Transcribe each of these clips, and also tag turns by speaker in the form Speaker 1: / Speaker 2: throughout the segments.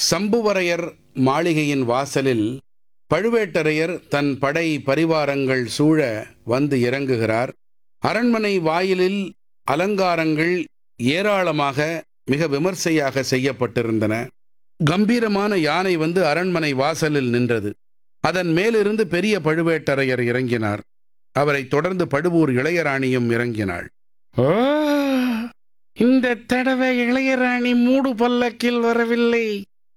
Speaker 1: சம்புவரையர் மாளிகையின் வாசலில் பழுவேட்டரையர் தன் படை பரிவாரங்கள் சூழ வந்து இறங்குகிறார் அரண்மனை வாயிலில் அலங்காரங்கள் ஏராளமாக மிக விமர்சையாக செய்யப்பட்டிருந்தன கம்பீரமான யானை வந்து அரண்மனை வாசலில் நின்றது அதன் மேலிருந்து பெரிய பழுவேட்டரையர் இறங்கினார் அவரைத் தொடர்ந்து பழுவூர் இளையராணியும் இறங்கினாள்
Speaker 2: ஓ இந்த தடவை இளையராணி மூடு பல்லக்கில் வரவில்லை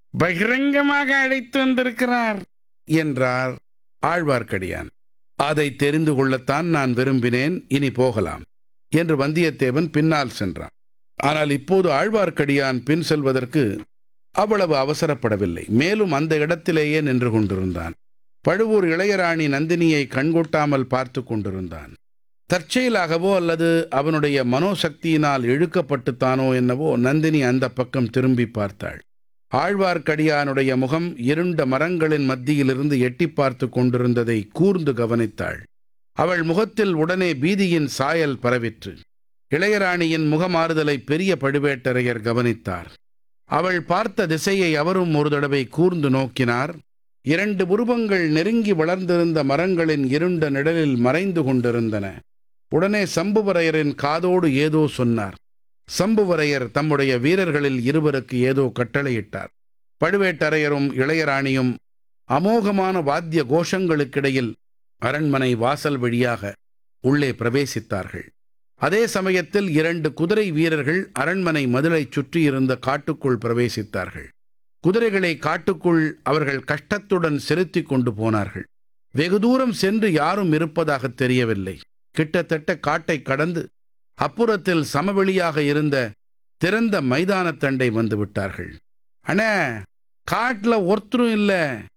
Speaker 2: பகிரங்கமாக அழைத்து வந்திருக்கிறார்
Speaker 1: என்றார் ஆழ்வார்க்கடியான் அதை தெரிந்து கொள்ளத்தான் நான் விரும்பினேன் இனி போகலாம் என்று வந்தியத்தேவன் பின்னால் சென்றான் ஆனால் இப்போது ஆழ்வார்க்கடியான் பின் செல்வதற்கு அவ்வளவு அவசரப்படவில்லை மேலும் அந்த இடத்திலேயே நின்று கொண்டிருந்தான் பழுவூர் இளையராணி நந்தினியை கண்கொட்டாமல் பார்த்து கொண்டிருந்தான் தற்செயலாகவோ அல்லது அவனுடைய மனோசக்தியினால் இழுக்கப்பட்டுத்தானோ என்னவோ நந்தினி அந்த பக்கம் திரும்பி பார்த்தாள் ஆழ்வார்க்கடியானுடைய முகம் இருண்ட மரங்களின் மத்தியிலிருந்து எட்டி பார்த்து கொண்டிருந்ததை கூர்ந்து கவனித்தாள் அவள் முகத்தில் உடனே பீதியின் சாயல் பரவிற்று இளையராணியின் முகமாறுதலை பெரிய பழுவேட்டரையர் கவனித்தார் அவள் பார்த்த திசையை அவரும் ஒரு தடவை கூர்ந்து நோக்கினார் இரண்டு உருவங்கள் நெருங்கி வளர்ந்திருந்த மரங்களின் இருண்ட நிழலில் மறைந்து கொண்டிருந்தன உடனே சம்புவரையரின் காதோடு ஏதோ சொன்னார் சம்புவரையர் தம்முடைய வீரர்களில் இருவருக்கு ஏதோ கட்டளையிட்டார் பழுவேட்டரையரும் இளையராணியும் அமோகமான வாத்திய கோஷங்களுக்கிடையில் அரண்மனை வாசல் வழியாக உள்ளே பிரவேசித்தார்கள் அதே சமயத்தில் இரண்டு குதிரை வீரர்கள் அரண்மனை மதிலைச் சுற்றியிருந்த காட்டுக்குள் பிரவேசித்தார்கள் குதிரைகளை காட்டுக்குள் அவர்கள் கஷ்டத்துடன் செலுத்திக் கொண்டு போனார்கள் வெகு தூரம் சென்று யாரும் இருப்பதாக தெரியவில்லை கிட்டத்தட்ட காட்டை கடந்து அப்புறத்தில் சமவெளியாக இருந்த திறந்த மைதானத்தண்டை வந்து விட்டார்கள் அண்ணே காட்டுல ஒருத்தரும் இல்ல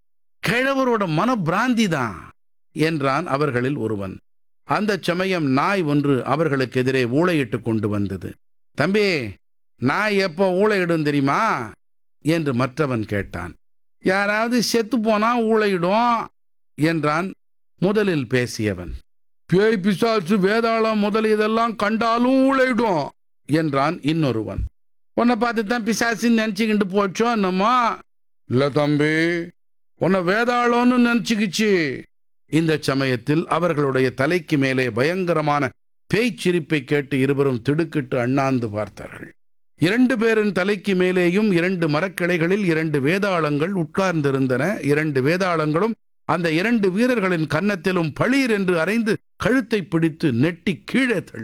Speaker 1: கிழவரோட மனப்பிராந்தி தான் என்றான் அவர்களில் ஒருவன் அந்த சமயம் நாய் ஒன்று அவர்களுக்கு எதிரே ஊளையிட்டு கொண்டு வந்தது தம்பி நாய் எப்போ ஊளையிடும் தெரியுமா என்று மற்றவன் கேட்டான் யாராவது செத்து போனா ஊளையிடும் என்றான் முதலில் பேசியவன் பேய் பிசாசு வேதாளம் முதல் இதெல்லாம் கண்டாலும் ஊளையிடும் என்றான் இன்னொருவன் உன்னை பார்த்து தான் பிசாசின்னு நினச்சிக்கிட்டு போச்சோ என்னமோ இல்லை தம்பி உன்னை வேதாளம்னு நினச்சிக்கிச்சு இந்த சமயத்தில் அவர்களுடைய தலைக்கு மேலே பயங்கரமான பேய்ச்சிரிப்பை கேட்டு இருவரும் திடுக்கிட்டு அண்ணாந்து பார்த்தார்கள் இரண்டு பேரின் தலைக்கு மேலேயும் இரண்டு மரக்கிளைகளில் இரண்டு வேதாளங்கள் உட்கார்ந்திருந்தன இரண்டு வேதாளங்களும் அந்த இரண்டு வீரர்களின் கன்னத்திலும் பளீர் என்று அரைந்து கழுத்தை பிடித்து நெட்டி கீழே தள்ளி